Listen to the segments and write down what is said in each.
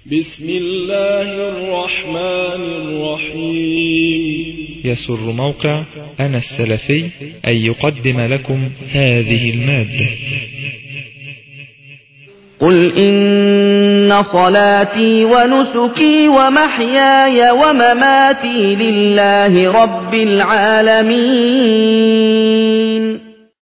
بسم الله الرحمن الرحيم يسر موقع أنا السلفي أن يقدم لكم هذه المادة قل إن صلاتي ونسكي ومحياي ومماتي لله رب العالمين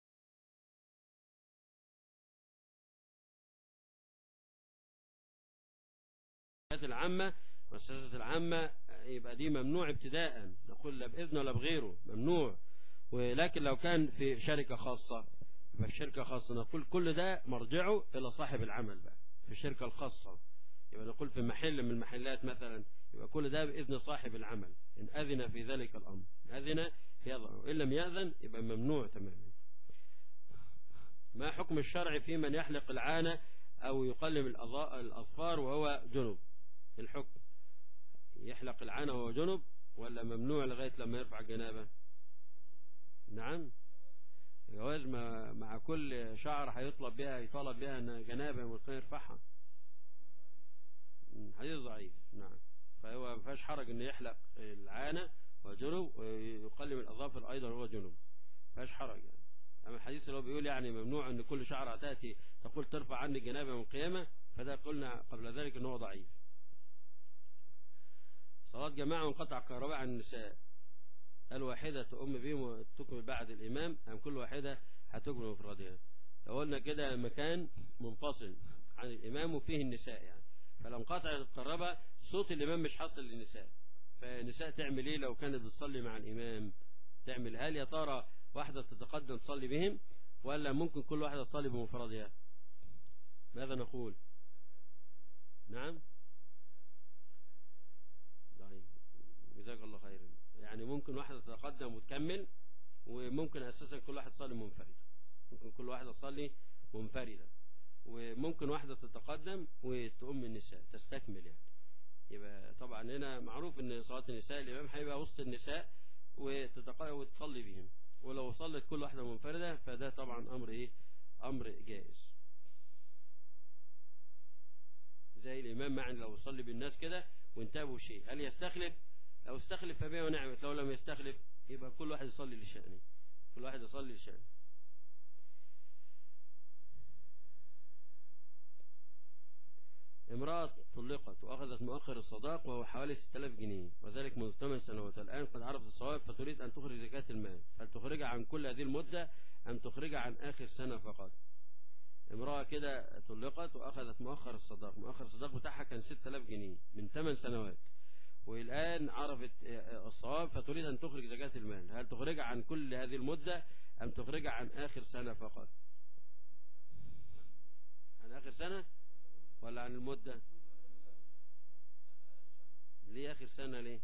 الشهادات العامة والشهادات العامة يبقى دي ممنوع ابتداء نقول لا بإذن ولا بغيره ممنوع ولكن لو كان في شركة خاصة يبقى في شركة خاصة نقول كل ده مرجعه إلى صاحب العمل بقى في الشركة الخاصة يبقى نقول في محل من المحلات مثلا يبقى كل ده بإذن صاحب العمل إن أذن في ذلك الأمر أذن يضع إن لم يأذن يبقى ممنوع تماما ما حكم الشرع في من يحلق العانة أو يقلم الأظفار وهو جنب الحكم يحلق العانة وهو جنب ولا ممنوع لغاية لما يرفع الجنابة نعم جواز مع كل شعر هيطلب بها يطلب بها جنابة ممكن يرفعها حديث ضعيف نعم فهو ما فيهاش حرج ان يحلق العانة وجنب ويقلم الأظافر أيضا وهو جنب ما فيهاش حرج يعني أما الحديث اللي هو بيقول يعني ممنوع ان كل شعر تأتي تقول ترفع عني جنابة من قيامة فده قلنا قبل ذلك ان هو ضعيف صلاة جماعة وانقطع كهرباء عن النساء الواحدة تؤم بهم وتكمل بعد الإمام أم كل واحدة هتكمل مفردها لو قلنا كده مكان منفصل عن الإمام وفيه النساء يعني فلو انقطع الكهرباء صوت الإمام مش حاصل للنساء فالنساء تعمل ايه لو كانت بتصلي مع الإمام تعمل هل يا ترى واحدة تتقدم تصلي بهم ولا ممكن كل واحدة تصلي بمفردها ماذا نقول نعم جزاك الله خيرا يعني ممكن واحدة تتقدم وتكمل وممكن أساسا كل واحد تصلي منفردة ممكن كل واحدة تصلي منفردة وممكن واحدة تتقدم وتؤم النساء تستكمل يعني يبقى طبعا هنا معروف ان صلاة النساء الإمام هيبقى وسط النساء وتتقدم وتصلي بهم ولو صلت كل واحدة منفردة فده طبعا أمر إيه أمر جائز زي الإمام معني لو صلي بالناس كده وانتبهوا شيء هل يستخلف لو استخلف فبها ونعمة لو لم يستخلف يبقى كل واحد يصلي لشأنه كل واحد يصلي لشأنه امرأة طلقت وأخذت مؤخر الصداق وهو حوالي 6000 جنيه وذلك منذ 8 سنوات الآن قد عرفت الصواب فتريد أن تخرج زكاة المال هل تخرجها عن كل هذه المدة أم تخرجها عن آخر سنة فقط امرأة كده طلقت وأخذت مؤخر الصداق مؤخر الصداق بتاعها كان 6000 جنيه من 8 سنوات والآن عرفت الصواب فتريد أن تخرج زكاة المال هل تخرجها عن كل هذه المدة أم تخرجها عن آخر سنة فقط عن آخر سنة ولا عن المدة ليه آخر سنة ليه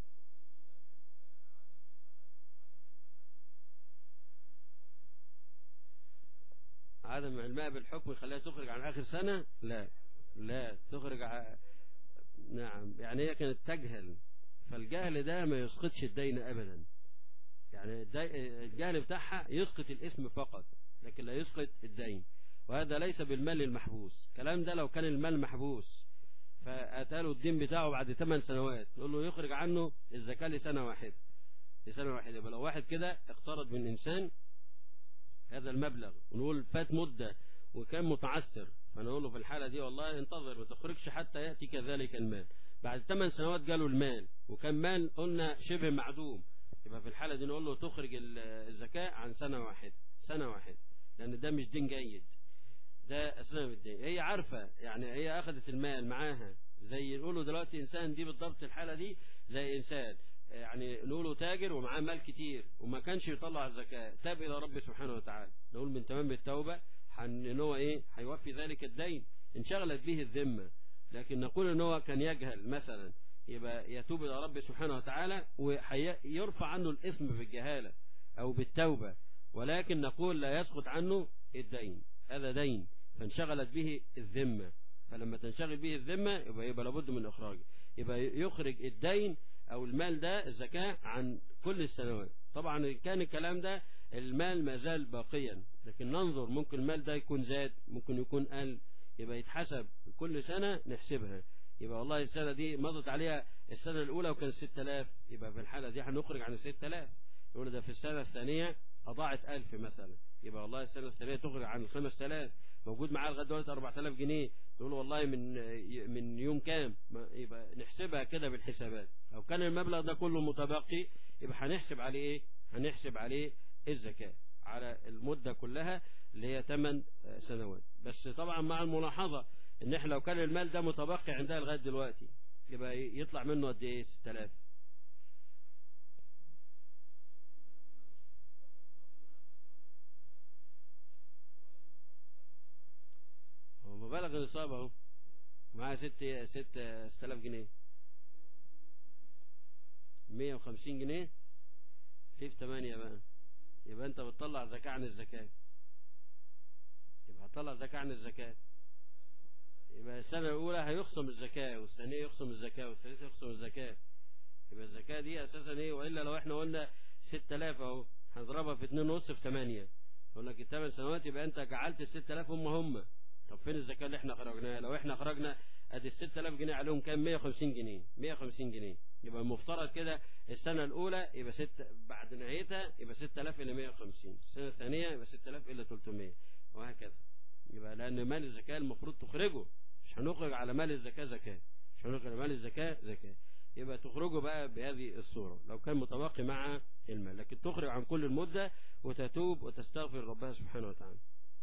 عدم علمها بالحكم يخليها تخرج عن آخر سنة لا لا تخرج عن نعم يعني هي كانت تجهل فالجهل ده ما يسقطش الدين أبدا يعني الجهل بتاعها يسقط الاسم فقط لكن لا يسقط الدين وهذا ليس بالمال المحبوس الكلام ده لو كان المال محبوس فأتاله الدين بتاعه بعد 8 سنوات نقول له يخرج عنه الزكاة لسنة واحدة لسنة واحدة يبقى لو واحد كده اقترض من إنسان هذا المبلغ ونقول فات مدة وكان متعسر فنقول له في الحالة دي والله انتظر ما تخرجش حتى يأتي كذلك المال بعد 8 سنوات جاله المال وكان مال قلنا شبه معدوم يبقى في الحالة دي نقول له تخرج الزكاة عن سنة واحدة سنة واحدة لأن ده مش دين جيد ده أساسا بالدين هي عارفة يعني هي أخذت المال معاها زي نقوله دلوقتي إنسان دي بالضبط الحالة دي زي إنسان يعني نقوله تاجر ومعاه مال كتير وما كانش يطلع الزكاة تاب إلى رب سبحانه وتعالى نقول من تمام التوبة ان هو ايه هيوفي ذلك الدين انشغلت به الذمة لكن نقول ان هو كان يجهل مثلا يبقى يتوب الى رب سبحانه وتعالى ويرفع عنه الاثم بالجهالة او بالتوبة ولكن نقول لا يسقط عنه الدين هذا دين فانشغلت به الذمة فلما تنشغل به الذمة يبقى, يبقى لابد من اخراجه يبقى يخرج الدين او المال ده الزكاة عن كل السنوات طبعا كان الكلام ده المال ما زال باقيا لكن ننظر ممكن المال ده يكون زاد ممكن يكون قل يبقى يتحسب كل سنة نحسبها يبقى والله السنة دي مضت عليها السنة الأولى وكان 6000 يبقى في الحالة دي هنخرج عن 6000 يقول ده في السنة الثانية أضاعت 1000 مثلا يبقى والله السنة الثانية تخرج عن 5000 موجود معاه لغاية دلوقتي 4000 جنيه يقول والله من من يوم كام يبقى نحسبها كده بالحسابات لو كان المبلغ ده كله متبقي يبقى هنحسب عليه ايه هنحسب عليه الزكاة على المدة كلها اللي هي 8 سنوات بس طبعا مع الملاحظة ان احنا لو كان المال ده متبقي عندها لغاية دلوقتي يبقى يطلع منه قد ايه 6000 هو مبالغ النصاب اهو معاه ست ست 6000 جنيه 150 جنيه في 8 بقى يبقى انت بتطلع زكاة عن الزكاة يبقى هتطلع زكاة عن الزكاة يبقى السنة الأولى هيخصم الزكاة والثانية يخصم الزكاة والثالثة يخصم الزكاة يبقى الزكاة دي أساسا إيه وإلا لو إحنا قلنا 6000 أهو هنضربها في 2 ونص في 8 يقول لك الثمان سنوات يبقى أنت جعلت ال 6000 هم هم طب فين الزكاة اللي إحنا خرجناها لو إحنا خرجنا أدي ال 6000 جنيه عليهم كام 150 جنيه 150 جنيه يبقى المفترض كده السنة الأولى يبقى ست بعد نهايتها يبقى 6000 إلى 150 السنة الثانية يبقى 6000 إلى 300 وهكذا يبقى لأن مال الزكاة المفروض تخرجه مش هنخرج على مال الزكاة زكاة مش هنخرج على مال الزكاة زكاة يبقى تخرجه بقى بهذه الصورة لو كان متبقي مع المال لكن تخرج عن كل المدة وتتوب وتستغفر ربها سبحانه وتعالى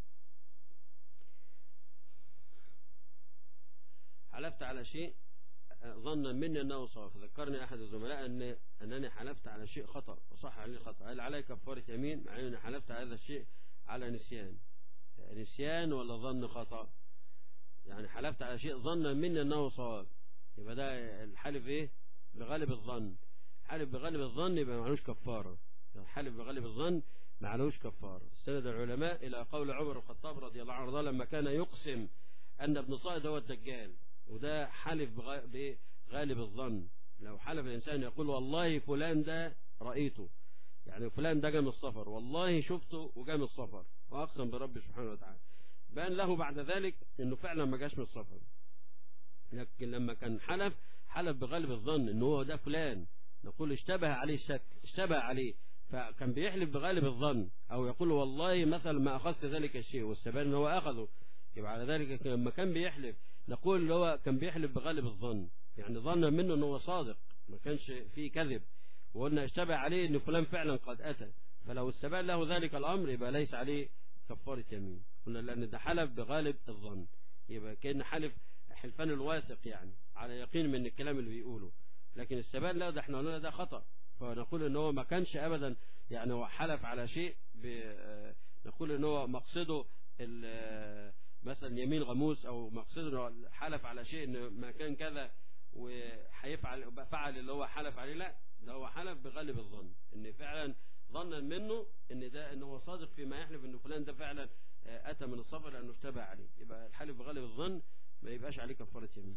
حلفت على شيء ظنا مني أنه صواب ذكرني أحد الزملاء أن أنني حلفت على شيء خطأ وصح عليه خطأ قال علي كفارة يمين مع أنني حلفت على هذا الشيء على نسيان نسيان ولا ظن خطأ يعني حلفت على شيء ظنا مني أنه صواب يبقى ده الحلف إيه بغالب الظن حلف بغالب الظن يبقى معلوش كفارة حلف بغالب الظن معلوش كفارة استند العلماء إلى قول عمر الخطاب رضي الله عنه لما كان يقسم أن ابن صائد هو الدجال وده حلف بغالب الظن لو حلف الإنسان يقول والله فلان ده رأيته يعني فلان ده جاء من السفر والله شفته وجاء من السفر وأقسم برب سبحانه وتعالى بان له بعد ذلك انه فعلا ما جاش من السفر لكن لما كان حلف حلف بغالب الظن انه هو ده فلان نقول اشتبه عليه الشك اشتبه عليه فكان بيحلف بغالب الظن او يقول والله مثلا ما اخذت ذلك الشيء واستبان ان هو اخذه يبقى على ذلك لما كان بيحلف نقول اللي هو كان بيحلف بغالب الظن يعني ظن منه انه هو صادق ما كانش فيه كذب وقلنا اشتبه عليه ان فلان فعلا قد اتى فلو استبان له ذلك الامر يبقى ليس عليه كفارة يمين قلنا لان ده حلف بغالب الظن يبقى كان حلف حلفان الواثق يعني على يقين من الكلام اللي بيقوله لكن السبان لا ده احنا قلنا ده خطأ فنقول ان هو ما كانش ابدا يعني هو حلف على شيء نقول ان هو مقصده مثلا يمين غموس او مقصده انه حلف على شيء انه ما كان كذا وهيفعل فعل اللي هو حلف عليه لا ده هو حلف بغالب الظن ان فعلا ظنا منه ان ده ان هو صادق فيما يحلف ان فلان ده فعلا اتى من السفر لانه اشتبه عليه يبقى الحلف بغالب الظن ما يبقاش عليه كفاره يمين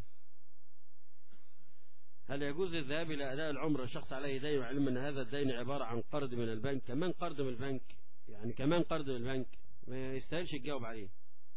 هل يجوز الذهاب الى اداء العمره الشخص عليه دين وعلم ان هذا الدين عباره عن قرض من البنك كمان قرض من البنك يعني كمان قرض من البنك ما يستاهلش تجاوب عليه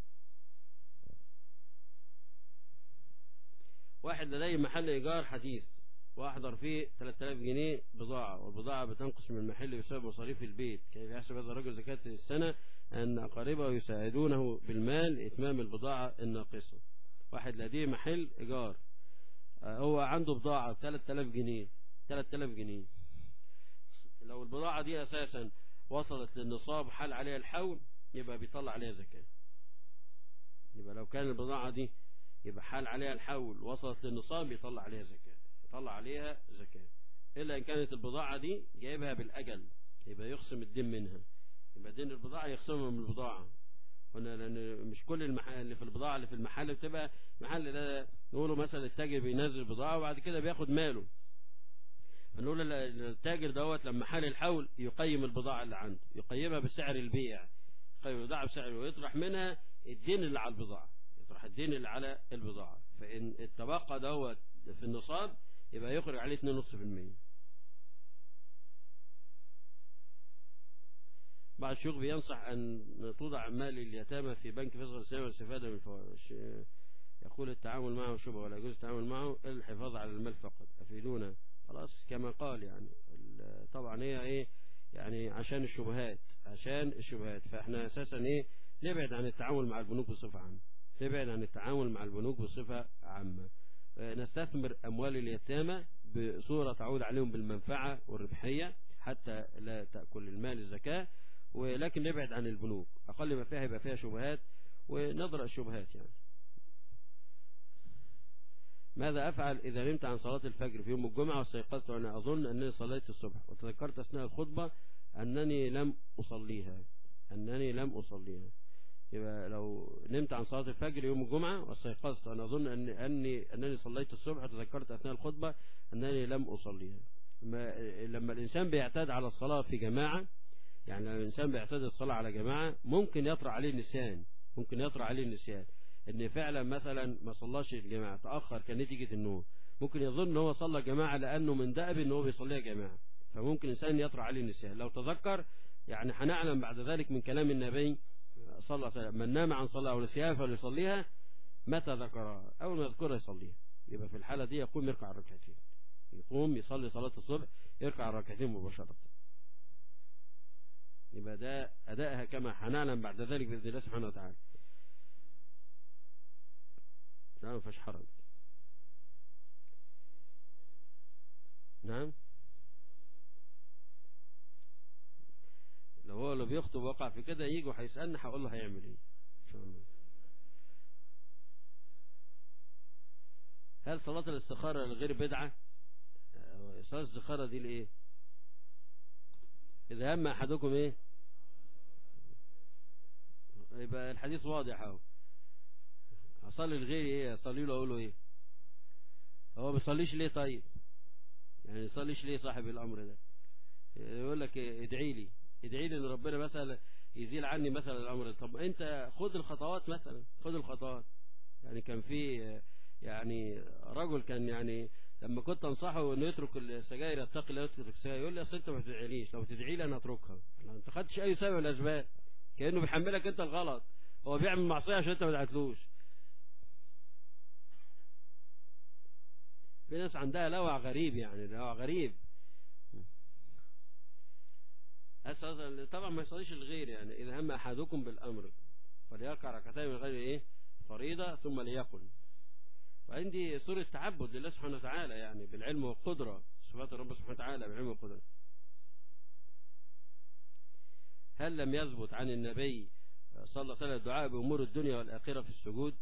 واحد لديه محل ايجار حديث واحضر فيه 3000 جنيه بضاعة والبضاعة بتنقص من المحل بسبب مصاريف البيت كيف يحسب هذا الرجل زكاة السنة أن أقاربه يساعدونه بالمال لإتمام البضاعة الناقصة واحد لديه محل إيجار هو عنده بضاعة 3000 جنيه 3000 جنيه لو البضاعة دي أساسا وصلت للنصاب حل عليها الحول يبقى بيطلع عليها زكاة يبقى لو كان البضاعة دي يبقى حال عليها الحول وصلت للنصاب يطلع عليها زكاة يطلع عليها زكاة إلا إن كانت البضاعة دي جايبها بالأجل يبقى يخصم الدين منها يبقى دين البضاعة يخصمها من البضاعة قلنا لأن مش كل المحل اللي في البضاعة اللي في المحل بتبقى محل ده نقوله مثلا التاجر بينزل بضاعة وبعد كده بياخد ماله فنقول التاجر دوت لما حال الحول يقيم البضاعة اللي عنده يقيمها بسعر البيع يقيم البضاعة بسعر ويطرح منها الدين اللي على البضاعة يطرح الدين اللي على البضاعة فإن التبقى دوت في النصاب يبقى يخرج عليه 2.5% بعض الشيوخ بينصح أن توضع مال اليتامى في بنك فيصل السنة والاستفادة من الفوائد يقول التعامل معه شبهة ولا يجوز التعامل معه إلا الحفاظ على المال فقط أفيدونا خلاص كما قال يعني ال- طبعا هي ايه يعني عشان الشبهات عشان الشبهات فاحنا اساسا ايه نبعد عن التعامل مع البنوك بصفة عامة نبعد عن التعامل مع البنوك بصفة عامة آه، نستثمر أموال اليتامى بصورة تعود عليهم بالمنفعة والربحية حتى لا تأكل المال الزكاة ولكن نبعد عن البنوك أقل ما فيها يبقى فيها شبهات ونضرأ الشبهات يعني ماذا أفعل إذا نمت عن صلاة الفجر في يوم الجمعة واستيقظت وأنا أظن أنني صليت الصبح وتذكرت أثناء الخطبة أنني لم أصليها أنني لم أصليها يبقى لو نمت عن صلاة الفجر يوم الجمعة واستيقظت وأنا أظن أن أني أنني صليت الصبح وتذكرت أثناء الخطبة أنني لم أصليها ما لما الإنسان بيعتاد على الصلاة في جماعة يعني لما الإنسان بيعتاد الصلاة على جماعة ممكن يطرأ عليه النسيان ممكن يطرأ عليه النسيان ان فعلا مثلا ما صلاش الجماعة تأخر كان نتيجة النوم ممكن يظن ان هو صلى جماعة لانه من دأب ان هو بيصليها جماعة فممكن انسان يطرأ عليه النسيان لو تذكر يعني هنعلم بعد ذلك من كلام النبي صلى الله عليه وسلم من نام عن صلاة او نسيها فليصليها متى ذكرها اول ما يذكرها يصليها يبقى في الحالة دي يقوم يركع الركعتين يقوم يصلي صلاة الصبح يركع الركعتين مباشرة يبقى ده أدائها كما هنعلم بعد ذلك بإذن الله سبحانه وتعالى لا ما فيش حرج نعم لو هو اللي بيخطب وقع في كده يجي وهيسألني هقول له هيعمل ايه إن شاء الله هل صلاة الاستخارة لغير بدعة آه، صلاة الاستخارة دي لإيه إذا هم أحدكم إيه يبقى الحديث واضح أهو أصلي لغيري إيه أصلي له أقول له إيه هو بيصليش ليه طيب يعني يصليش ليه صاحب الأمر ده يقول لك إيه ادعي لي ادعي لي ان ربنا مثلا يزيل عني مثلا الامر ده طب انت خد الخطوات مثلا خد الخطوات يعني كان في آه، يعني رجل كان يعني لما كنت انصحه انه يترك السجاير يتقي الله يترك السجاير يقول لي اصل انت ما بتدعيليش لو تدعي لي انا اتركها انت خدتش اي سبب من الاسباب كانه بيحملك انت الغلط هو بيعمل معصيه عشان انت ما دعيتلوش في ناس عندها لوع غريب يعني لوع غريب أساسا طبعا ما يصليش الغير يعني إذا هم أحدكم بالأمر فليقع ركعتين من غير إيه فريضة ثم ليقل وعندي سورة تعبد لله سبحانه وتعالى يعني بالعلم والقدرة صفات الرب سبحانه وتعالى بالعلم والقدرة هل لم يثبت عن النبي صلى الله عليه وسلم الدعاء بأمور الدنيا والآخرة في السجود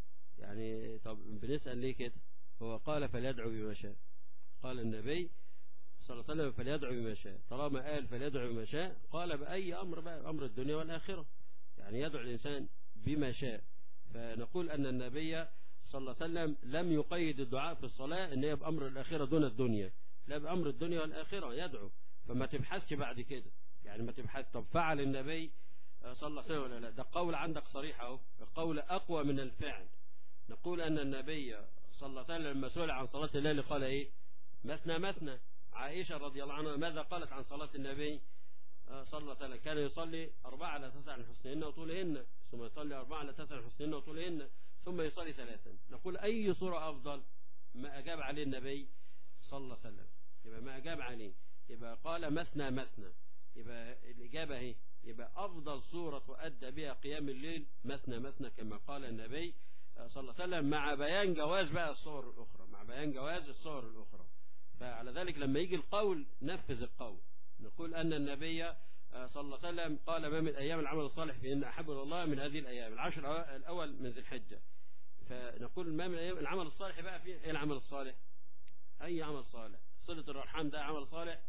يعني طب بنسأل ليه كده هو قال فليدعو بما شاء قال النبي صلى الله عليه وسلم فليدعو بما شاء طالما قال فليدعو بما شاء قال بأي أمر بقى أمر الدنيا والآخرة يعني يدعو الإنسان بما شاء فنقول أن النبي صلى الله عليه وسلم لم يقيد الدعاء في الصلاة أن هي بأمر الآخرة دون الدنيا لا بأمر الدنيا والآخرة يدعو فما تبحثش بعد كده يعني ما تبحث طب فعل النبي صلى الله عليه وسلم ولا لا ده قول عندك صريح اهو القول أقوى من الفعل نقول أن النبي صلى الله عليه وسلم لما سئل عن صلاة الليل قال إيه مثنى مثنى عائشة رضي الله عنها ماذا قالت عن صلاة النبي صلى الله عليه وسلم كان يصلي أربعة على تسع من حسنهن وطولهن ثم يصلي أربعة على تسع من حسنهن وطولهن ثم يصلي ثلاثا نقول أي صورة أفضل ما أجاب عليه النبي صلى الله عليه وسلم يبقى ما أجاب عليه يبقى قال مثنى مثنى يبقى الإجابة هي يبقى أفضل صورة تؤدى بها قيام الليل مثنى مثنى كما قال النبي صلى الله عليه وسلم مع بيان جواز بقى الصور الأخرى مع بيان جواز الصور الأخرى فعلى ذلك لما يجي القول نفذ القول نقول أن النبي صلى الله عليه وسلم قال ما من أيام العمل الصالح فإن أحب إلى الله من هذه الأيام العشر الأول من ذي الحجة فنقول ما من أيام العمل الصالح بقى في إيه العمل الصالح أي عمل صالح صلة الرحم ده عمل صالح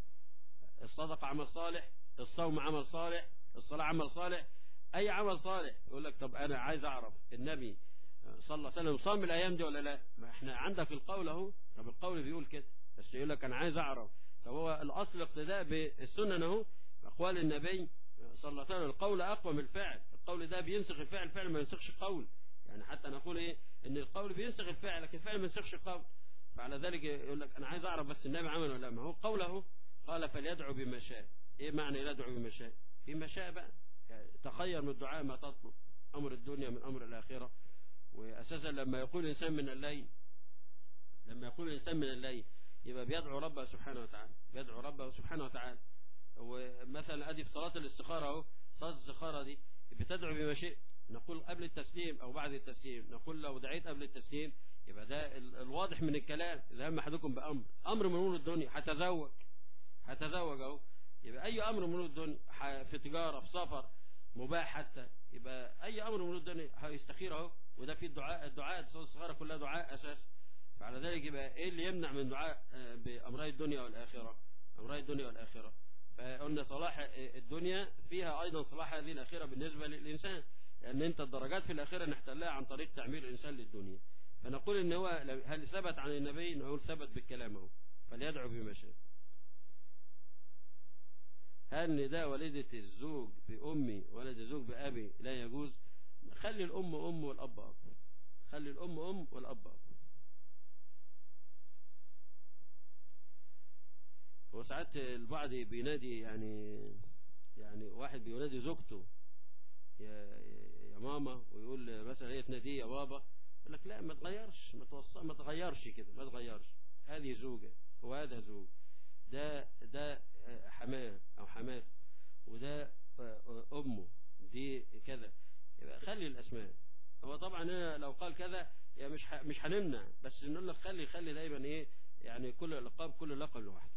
الصدقة عمل صالح الصوم عمل صالح الصلاة عمل صالح أي عمل صالح يقول لك طب أنا عايز أعرف النبي صلى الله عليه وسلم صام الأيام دي ولا لا ما احنا عندك القول اهو طب القول بيقول كده بس يقول لك أنا عايز أعرف طب هو الأصل الاقتداء بالسنة اهو أقوال النبي صلى الله عليه وسلم القول أقوى من الفعل القول ده بينسخ الفعل الفعل ما ينسخش القول يعني حتى نقول إيه إن القول بينسخ الفعل لكن الفعل ما ينسخش القول فعلى ذلك يقول لك أنا عايز أعرف بس النبي عمل ولا ما هو قوله قال فليدعو بما شاء إيه معنى يدعو بما شاء بما شاء بقى يعني تخير من الدعاء ما تطلب أمر الدنيا من أمر الآخرة وأساسا لما يقول الإنسان من الليل لما يقول الإنسان من الليل يبقى بيدعو ربه سبحانه وتعالى بيدعو ربه سبحانه وتعالى ومثلا أدي في صلاة الاستخارة أهو صلاة الاستخارة دي بتدعو بما شئت نقول قبل التسليم أو بعد التسليم نقول لو دعيت قبل التسليم يبقى ده ال- الواضح من الكلام إذا هم أحدكم بأمر أمر من أمور الدنيا هتزوج هتزوج أهو يبقى أي أمر من أمور الدنيا ح- في تجارة في سفر مباح حتى يبقى أي أمر من أمور الدنيا هيستخير أهو وده في الدعاء الدعاء الصلاة الصغيرة كلها دعاء أساس فعلى ذلك يبقى إيه اللي يمنع من دعاء آه، بأمراء الدنيا والآخرة أمراء الدنيا والآخرة فقلنا صلاح الدنيا فيها أيضا صلاح هذه الآخرة بالنسبة للإنسان لأن أنت الدرجات في الآخرة نحتلها عن طريق تعمير الإنسان للدنيا فنقول إن هو هل ثبت عن النبي نقول ثبت بالكلام اهو فليدعو بما شاء هل نداء والدة الزوج بأمي ولد الزوج بأبي لا يجوز خلي الأم أم والأب أب خلي الأم أم والأب أب هو ساعات البعض بينادي يعني يعني واحد بينادي زوجته يا يا ماما ويقول مثلا هي تناديه يا بابا يقول لك لا ما تغيرش ما توصل ما تغيرش كده ما تغيرش هذه زوجة وهذا زوج ده ده حماه او حماته وده امه دي كذا يبقى خلي الاسماء هو طبعا هنا لو قال كذا يعني مش ح- مش هنمنع بس نقول لك خلي خلي دايما ايه يعني كل الالقاب كل لقب لوحده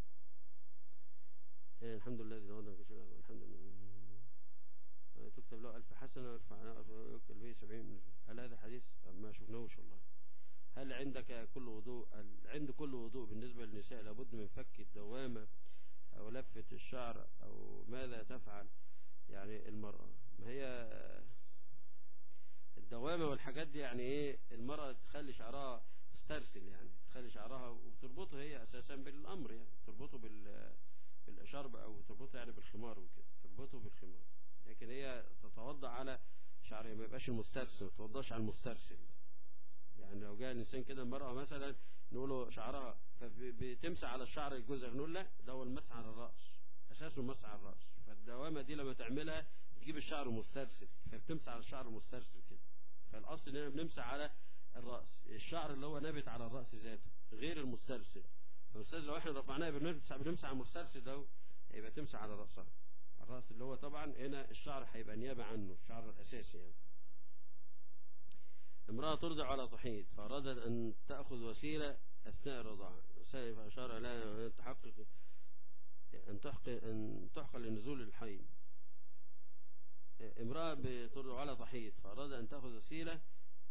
إيه الحمد لله إذا وضع كل شيء الحمد لله تكتب له ألف حسنة ويرفع يكتب به سبعين هل هذا حديث ما شفناهوش والله هل عندك كل وضوء هل عند كل وضوء بالنسبة للنساء لابد من فك الدوامة أو لفة الشعر أو ماذا تفعل يعني المرأة ما هي الدوامة والحاجات دي يعني ايه المرأة تخلي شعرها مسترسل يعني تخلي شعرها وتربطه هي أساسا بالأمر يعني تربطه بال بالشرب أو تربطه يعني بالخمار وكده تربطه بالخمار لكن هي تتوضع على شعرها ما يبقاش المسترسل ما تتوضاش على المسترسل يعني لو جاء الإنسان كده المرأة مثلا نقول له شعرها فبتمسح على الشعر الجزء نقول لا ده هو المسح على الرأس أساسه المسح على الرأس فالدوامة دي لما تعملها تجيب الشعر مسترسل فبتمسح على الشعر المسترسل كده فالأصل إننا بنمسح على الرأس الشعر اللي هو نابت على الرأس ذاته غير المسترسل فالأستاذ لو احنا رفعناه بنمسح بنمسح على المسترسل ده يبقى تمسح على رأسها الرأس اللي هو طبعا هنا الشعر هيبقى نيابة عنه الشعر الأساسي يعني امرأة ترضع على تحيض فأرادت أن تأخذ وسيلة أثناء الرضاعة وسائل فأشار لها أن تحقق أن تحقق أن تحقق لنزول الحيض امرأة بترضع على تحيض فأراد أن تأخذ وسيلة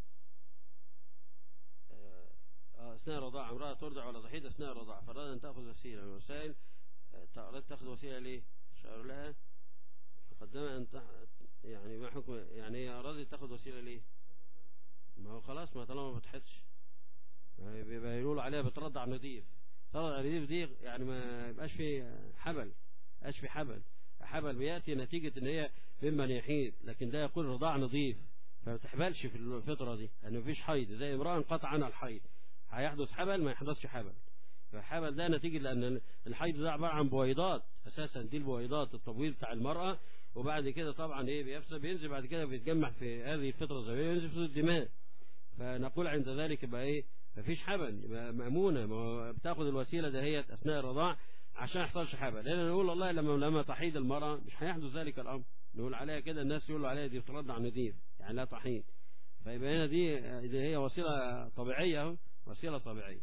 أثناء الرضاعة امرأة ترضع على تحيض أثناء الرضاعة فأراد أن تأخذ وسيلة من وسائل أردت تأخذ وسيلة ليه؟ شعر لها قدم أن تح... يعني ما حكم يعني هي أرادت تأخذ وسيلة ليه؟ ما هو خلاص ما طالما ما فتحتش بيبقى يقولوا عليها بترضع نظيف ترضع نظيف دي يعني ما يبقاش في حبل يبقاش في حبل حبل بيأتي نتيجة ان هي ممن يحيد لكن ده يقول رضاع نظيف فما تحبلش في الفترة دي لأن يعني مفيش حيض زي امرأة انقطع عنها الحيض هيحدث حبل ما يحدثش حبل فالحبل ده نتيجة لأن الحيض ده عبارة عن بويضات أساسا دي البويضات التبويض بتاع المرأة وبعد كده طبعا ايه بيفصل بينزل بعد كده بيتجمع في هذه الفترة الزمنية وينزل في الدماء فنقول عند ذلك يبقى ايه مفيش حبل يبقى مأمونة ما بتاخد الوسيلة دهيت أثناء الرضاع عشان يحصلش حبل لأن نقول والله لما لما تحيد المرأة مش هيحدث ذلك الأمر نقول عليها كده الناس يقولوا عليها دي بترضع نظيف يعني لا تحيد فيبقى هنا دي, دي هي وسيلة طبيعية اهو وسيلة طبيعية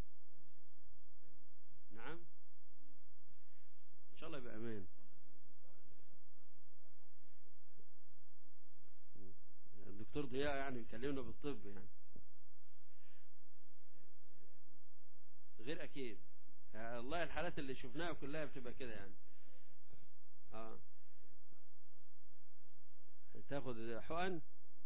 نعم إن شاء الله يبقى أمان الدكتور ضياء يعني يكلمنا بالطب يعني غير اكيد يعني الله الحالات اللي شفناها كلها بتبقى كده يعني اه تاخد حقن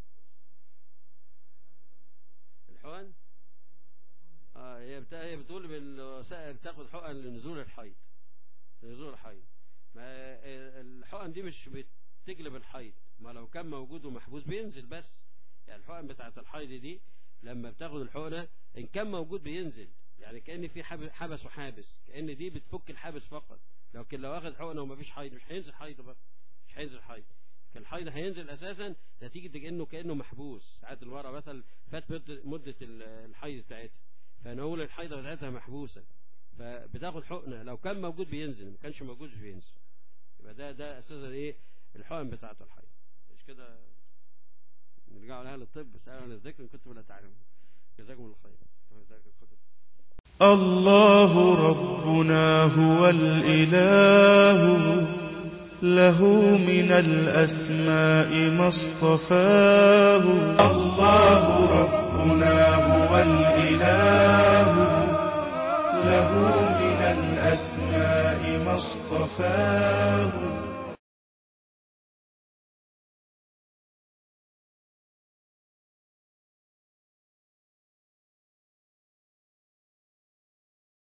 الحقن اه هي بتا... هي بتقول بالوسائل بتاخد حقن لنزول الحيض لنزول الحيض ما الحقن دي مش بتجلب الحيض ما لو كان موجود ومحبوس بينزل بس يعني الحقن بتاعت الحيض دي لما بتاخد الحقنة ان كان موجود بينزل يعني كأن في حبس وحابس كأن دي بتفك الحابس فقط لكن لو اخذ حقنة وما فيش حيض مش هينزل حيض بقى مش هينزل حيض كان الحيض هينزل اساسا نتيجه كانه كانه محبوس ساعات المراه مثلا فات مدة- مده ال- الحيض بتاعتها فنقول الحيضه بتاعتها محبوسه فبتاخد حقنه لو كان موجود بينزل ما كانش موجود مش بينزل يبقى ده ده اساسا ايه الحقن بتاعه الحيض مش كده نرجع لاهل الطب سالوا عن الذكر ان كنتم لا تعلمون جزاكم الله خير ذلك الخطب الله ربنا هو الإله له من الأسماء ما اصطفاه الله ربنا هو الإله له من الأسماء ما اصطفاه